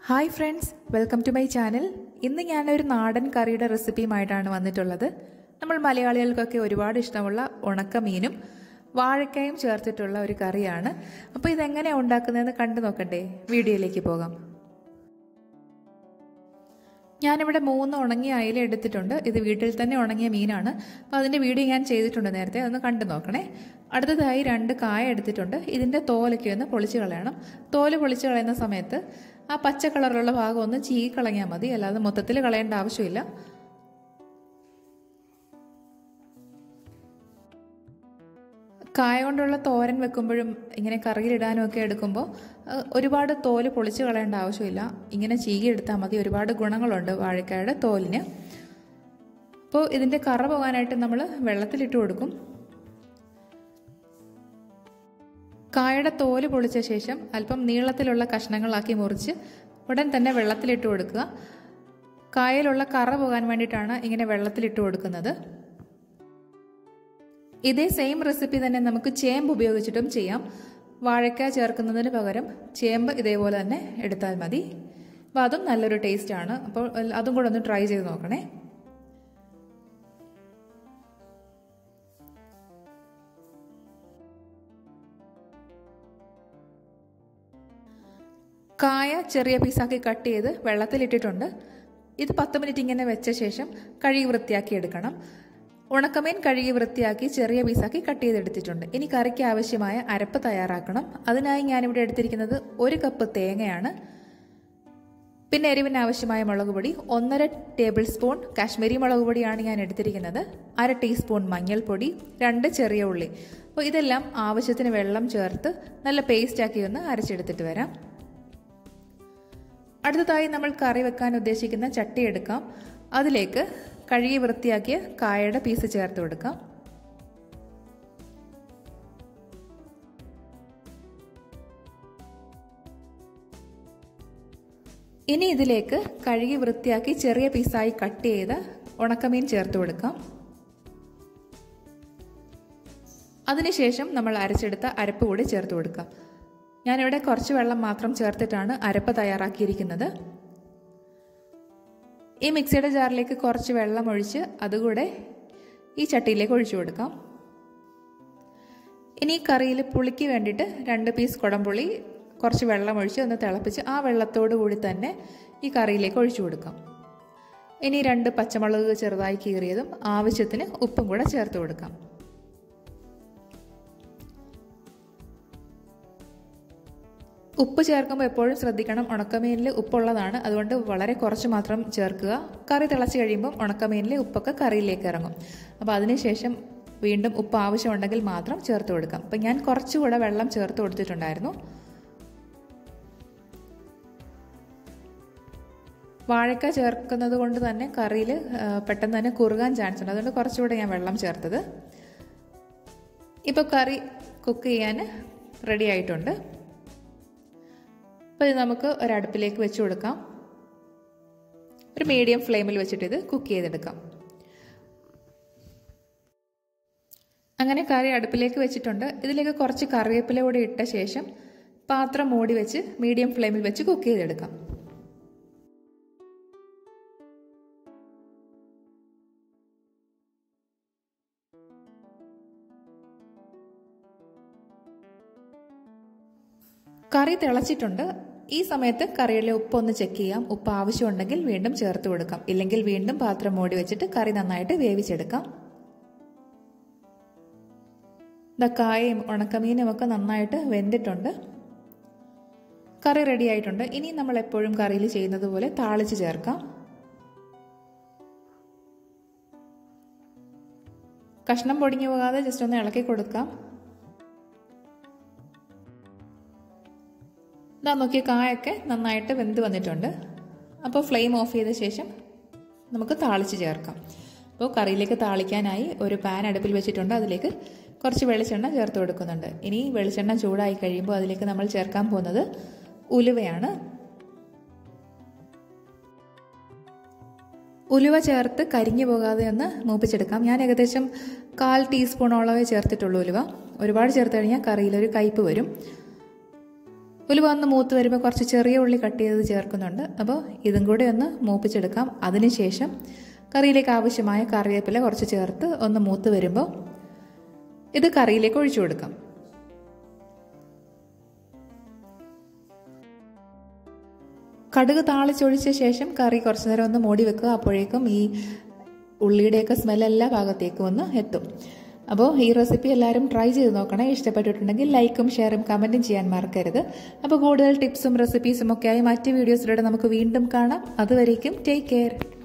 hi friends welcome to my channel ഇന്ന് ഞാനൊരു നാടൻ കറിയുടെ റെസിപ്പിയുമായിട്ടാണ് വന്നിട്ടുള്ളത് നമ്മൾ മലയാളികൾക്കൊക്കെ ഒരുപാട് ഇഷ്ടമുള്ള ഉണക്കമീനും വാഴക്കായും ചേർത്തിട്ടുള്ള ഒരു കറിയാണ് അപ്പോൾ ഇതെങ്ങനെയാണ് ഉണ്ടാക്കുന്നതെന്ന് കണ്ടു നോക്കണ്ടേ വീഡിയോയിലേക്ക് പോകാം ഞാനിവിടെ മൂന്ന് ഉണങ്ങിയ അയില എടുത്തിട്ടുണ്ട് ഇത് വീട്ടിൽ തന്നെ ഉണങ്ങിയ മീനാണ് അപ്പോൾ അതിൻ്റെ വീഡിയോ ഞാൻ ചെയ്തിട്ടുണ്ട് നേരത്തെ അതൊന്ന് കണ്ടു നോക്കണേ അടുത്തതായി രണ്ട് കായ എടുത്തിട്ടുണ്ട് ഇതിൻ്റെ തോലൊക്കെ ഒന്ന് പൊളിച്ച് കളയണം തോല് പൊളിച്ച് കളയുന്ന സമയത്ത് ആ പച്ച കളറുള്ള ഭാഗം ഒന്ന് ചീകി കളഞ്ഞാൽ മതി അല്ലാതെ മൊത്തത്തിൽ കളയേണ്ട ആവശ്യമില്ല കായ കൊണ്ടുള്ള തോരൻ വെക്കുമ്പോഴും ഇങ്ങനെ കറിയിലിടാനും ഒക്കെ എടുക്കുമ്പോൾ ഒരുപാട് തോല് പൊളിച്ച് കളയേണ്ട ആവശ്യമില്ല ഇങ്ങനെ ചീകി എടുത്താൽ മതി ഒരുപാട് ഗുണങ്ങളുണ്ട് വാഴക്കായുടെ തോലിന് അപ്പോൾ ഇതിൻ്റെ കറ പോകാനായിട്ട് നമ്മൾ വെള്ളത്തിലിട്ട് കൊടുക്കും കായയുടെ തോല് പൊളിച്ച ശേഷം അല്പം നീളത്തിലുള്ള കഷ്ണങ്ങളാക്കി മുറിച്ച് ഉടൻ തന്നെ വെള്ളത്തിലിട്ട് കൊടുക്കുക കായയിലുള്ള കറ പോകാൻ വേണ്ടിയിട്ടാണ് ഇങ്ങനെ വെള്ളത്തിലിട്ട് കൊടുക്കുന്നത് ഇതേ സെയിം റെസിപ്പി തന്നെ നമുക്ക് ചേമ്പ് ഉപയോഗിച്ചിട്ടും ചെയ്യാം വാഴക്ക ചേർക്കുന്നതിന് പകരം ചേമ്പ് ഇതേപോലെ തന്നെ എടുത്താൽ മതി അപ്പോൾ അതും നല്ലൊരു ടേസ്റ്റാണ് അപ്പോൾ അതും കൂടെ ഒന്ന് ട്രൈ ചെയ്ത് നോക്കണേ കായ ചെറിയ പീസാക്കി കട്ട് ചെയ്ത് വെള്ളത്തിലിട്ടിട്ടുണ്ട് ഇത് പത്ത് മിനിറ്റ് ഇങ്ങനെ വെച്ച ശേഷം കഴുകി വൃത്തിയാക്കി എടുക്കണം ഉണക്കമീൻ കഴുകി വൃത്തിയാക്കി ചെറിയ പീസാക്കി കട്ട് ചെയ്തെടുത്തിട്ടുണ്ട് ഇനി കറിക്ക് ആവശ്യമായ അരപ്പ് തയ്യാറാക്കണം അതിനായി ഞാനിവിടെ എടുത്തിരിക്കുന്നത് ഒരു കപ്പ് തേങ്ങയാണ് പിന്നെ എരിവിന് ആവശ്യമായ മുളക് പൊടി ഒന്നര ടേബിൾ സ്പൂൺ കാശ്മീരി മുളക് പൊടിയാണ് ഞാൻ എടുത്തിരിക്കുന്നത് അര ടീസ്പൂൺ മഞ്ഞൾപ്പൊടി രണ്ട് ചെറിയ ഉള്ളി അപ്പോൾ ഇതെല്ലാം ആവശ്യത്തിന് വെള്ളം ചേർത്ത് നല്ല പേസ്റ്റാക്കി ഒന്ന് അരച്ചെടുത്തിട്ട് വരാം അടുത്തതായി നമ്മൾ കറി വെക്കാൻ ഉദ്ദേശിക്കുന്ന ചട്ടി എടുക്കാം അതിലേക്ക് കഴുകി വൃത്തിയാക്കിയ കായയുടെ പീസ് ചേർത്ത് കൊടുക്കാം ഇനി ഇതിലേക്ക് കഴുകി വൃത്തിയാക്കി ചെറിയ പീസായി കട്ട് ചെയ്ത് ഉണക്കമീൻ ചേർത്ത് കൊടുക്കാം അതിനുശേഷം നമ്മൾ അരച്ചെടുത്ത അരപ്പ് കൂടി ചേർത്ത് കൊടുക്കാം ഞാനിവിടെ കുറച്ച് വെള്ളം മാത്രം ചേർത്തിട്ടാണ് അരപ്പ് തയ്യാറാക്കിയിരിക്കുന്നത് ഈ മിക്സിയുടെ ജാറിലേക്ക് കുറച്ച് വെള്ളം ഒഴിച്ച് അതുകൂടെ ഈ ചട്ടിയിലേക്ക് ഒഴിച്ചു കൊടുക്കാം ഇനി കറിയിൽ പുളിക്ക് വേണ്ടിയിട്ട് രണ്ട് പീസ് കുടംപുളി കുറച്ച് വെള്ളം ഒഴിച്ച് ഒന്ന് തിളപ്പിച്ച് ആ വെള്ളത്തോടു കൂടി തന്നെ ഈ കറിയിലേക്ക് ഒഴിച്ചു കൊടുക്കാം ഇനി രണ്ട് പച്ചമുളക് ചെറുതായി കീറിയതും ആവശ്യത്തിന് ഉപ്പും കൂടെ ചേർത്ത് കൊടുക്കാം ഉപ്പ് ചേർക്കുമ്പോൾ എപ്പോഴും ശ്രദ്ധിക്കണം ഉണക്കമീനിൽ ഉപ്പുള്ളതാണ് അതുകൊണ്ട് വളരെ കുറച്ച് മാത്രം ചേർക്കുക കറി തിളച്ച് കഴിയുമ്പം ഉണക്കമീനിൽ ഉപ്പൊക്കെ കറിയിലേക്ക് ഇറങ്ങും അപ്പോൾ അതിനുശേഷം വീണ്ടും ഉപ്പ് ആവശ്യമുണ്ടെങ്കിൽ മാത്രം ചേർത്ത് കൊടുക്കാം അപ്പം ഞാൻ കുറച്ചുകൂടെ വെള്ളം ചേർത്ത് കൊടുത്തിട്ടുണ്ടായിരുന്നു വാഴക്ക ചേർക്കുന്നത് കൊണ്ട് തന്നെ കറിയിൽ പെട്ടെന്ന് തന്നെ കുറുകാൻ ചാൻസ് ഉണ്ട് അതുകൊണ്ട് കുറച്ചുകൂടെ ഞാൻ വെള്ളം ചേർത്തത് ഇപ്പോൾ കറി കുക്ക് ചെയ്യാൻ റെഡി ആയിട്ടുണ്ട് അപ്പോൾ ഇത് നമുക്ക് ഒരടുപ്പിലേക്ക് വെച്ച് കൊടുക്കാം ഒരു മീഡിയം ഫ്ലെയിമിൽ വെച്ചിട്ട് ഇത് കുക്ക് ചെയ്തെടുക്കാം അങ്ങനെ കറി അടുപ്പിലേക്ക് വെച്ചിട്ടുണ്ട് ഇതിലേക്ക് കുറച്ച് കറിവേപ്പില കൂടി ഇട്ട ശേഷം പാത്രം മൂടി വെച്ച് മീഡിയം ഫ്ലെയിമിൽ വെച്ച് കുക്ക് ചെയ്തെടുക്കാം കറി തിളച്ചിട്ടുണ്ട് ഈ സമയത്ത് കറിയിലെ ഉപ്പ് ഒന്ന് ചെക്ക് ചെയ്യാം ഉപ്പ് ആവശ്യമുണ്ടെങ്കിൽ വീണ്ടും ചേർത്ത് കൊടുക്കാം ഇല്ലെങ്കിൽ വീണ്ടും പാത്രം മൂടി വെച്ചിട്ട് കറി നന്നായിട്ട് വേവിച്ചെടുക്കാം കായയും ഉണക്കമീനും ഒക്കെ നന്നായിട്ട് വെന്തിട്ടുണ്ട് കറി റെഡി ആയിട്ടുണ്ട് ഇനി നമ്മൾ എപ്പോഴും കറിയിൽ ചെയ്യുന്നത് പോലെ താളിച്ച് ചേർക്കാം കഷ്ണം പൊടിഞ്ഞു പോകാതെ ജസ്റ്റ് ഒന്ന് ഇളക്കി കൊടുക്കാം ഇതാ നോക്കിയ കായൊക്കെ നന്നായിട്ട് വെന്ത് വന്നിട്ടുണ്ട് അപ്പോൾ ഫ്ലെയിം ഓഫ് ചെയ്ത ശേഷം നമുക്ക് താളിച്ച് ചേർക്കാം അപ്പോൾ കറിയിലേക്ക് താളിക്കാനായി ഒരു പാൻ അടുപ്പിൽ വെച്ചിട്ടുണ്ട് അതിലേക്ക് കുറച്ച് വെളിച്ചെണ്ണ ചേർത്ത് കൊടുക്കുന്നുണ്ട് ഇനി വെളിച്ചെണ്ണ ചൂടായി കഴിയുമ്പോൾ അതിലേക്ക് നമ്മൾ ചേർക്കാൻ പോകുന്നത് ഉലുവയാണ് ഉലുവ ചേർത്ത് കരിഞ്ഞു പോകാതെ ഒന്ന് മൂപ്പിച്ചെടുക്കാം ഞാൻ ഏകദേശം കാൽ ടീസ്പൂണോളമേ ചേർത്തിട്ടുള്ളൂ ഉലുവ ഒരുപാട് ചേർത്ത് കഴിഞ്ഞാൽ കറിയിലൊരു കയ്പ്പ് വരും ഉലുവ ഒന്ന് മൂത്ത് വരുമ്പോൾ കുറച്ച് ചെറിയ ഉള്ളി കട്ട് ചെയ്തത് ചേർക്കുന്നുണ്ട് അപ്പോൾ ഇതും കൂടി ഒന്ന് മൂപ്പിച്ചെടുക്കാം അതിനുശേഷം കറിയിലേക്ക് ആവശ്യമായ കറിവേപ്പില കുറച്ച് ചേർത്ത് ഒന്ന് മൂത്ത് വരുമ്പോൾ ഇത് കറിയിലേക്ക് ഒഴിച്ചു കൊടുക്കാം കടുക് താളിച്ചൊഴിച്ച ശേഷം കറി കുറച്ചു നേരം ഒന്ന് മൂടി വെക്കുക അപ്പോഴേക്കും ഈ ഉള്ളിയുടെയൊക്കെ സ്മെൽ എല്ലാ ഭാഗത്തേക്കും ഒന്ന് എത്തും അപ്പോൾ ഈ റെസിപ്പി എല്ലാവരും ട്രൈ ചെയ്ത് നോക്കണേ ഇഷ്ടപ്പെട്ടിട്ടുണ്ടെങ്കിൽ ലൈക്കും ഷെയറും കമൻറ്റും ചെയ്യാൻ മറക്കരുത് അപ്പോൾ കൂടുതൽ ടിപ്സും റെസിപ്പീസും ഒക്കെ ആയി മറ്റ് വീഡിയോസിലൂടെ നമുക്ക് വീണ്ടും കാണാം അതുവരേക്കും ടേക്ക് കെയർ